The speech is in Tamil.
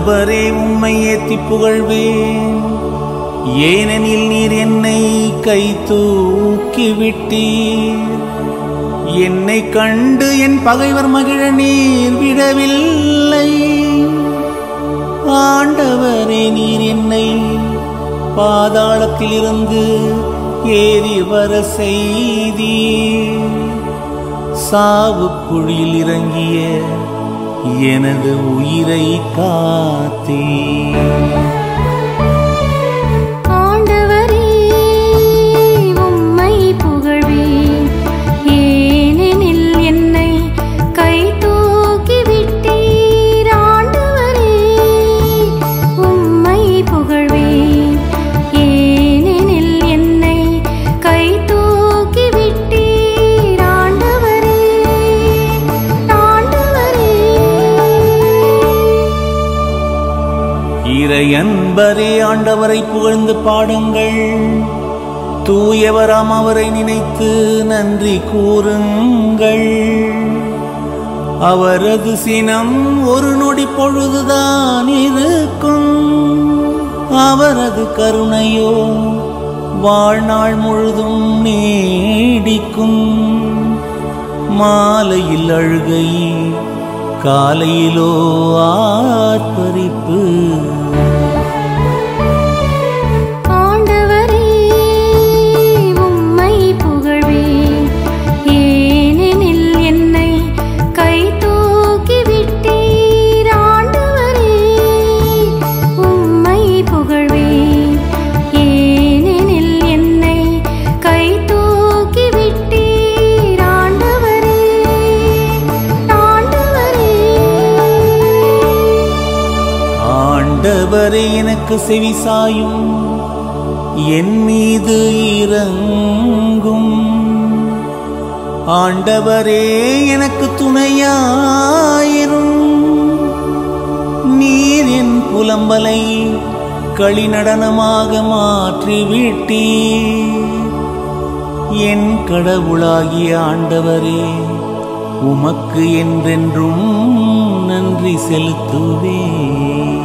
ஆண்டவரே உம்மை ஏத்தி புகழ்வேன் ஏனெனில் நீர் என்னை கை தூக்கி விட்டீர் என்னை கண்டு என் பகைவர் மகிழ நீர் விடவில்லை ஆண்டவரே நீர் என்னை பாதாளத்திலிருந்து ஏறி வர செய்தீர் சாவு குழியில் இறங்கிய எனது உயிரை காத்தீர் ஆண்டவரே உம்மை புகழ்வேன் ஏனெனில் என்னை கை தூக்கி விட்டீர் ஆண்டவரே உம்மை புகழ்வேன் ஏனெனில் என்னை கை தூக்கி விட்டீர் ஆண்டவரே ஆண்டவரே இறையன்பரே ஆண்டவரை புகழ்ந்து பாடுங்கள் தூயவராம் அவரை நினைத்து நன்றி கூறுங்கள் அவரது சினம் ஒரு நொடி பொழுதுதான் இருக்கும் அவரது கருணையோ வாழ்நாள் முழுதும் நீடிக்கும் மாலையில் அழுகை காலையிலோ ஆர்ப்பரிப்பு ஆண்டவரே உம்மை புகழ்வேன் ஏனெனில் என்னை கை தூக்கி விட்டீர் ஆண்டவரே உம்மை புகழ்வேன் ஏனெனில் என்னை கை தூக்கி விட்டீர் ஆண்டவரே ஆண்டவரே ஆண்டவரே எனக்கு செவிசாயும் என் மீது இறங்கும் ஆண்டவரே எனக்கு துணையாயிரும் நீர் என் புலம்பலை களிநடனமாக மாற்றிவிட்டீர் என் கடவுளாகிய ஆண்டவரே உமக்கு என்றென்றும் நன்றி செலுத்துவேன்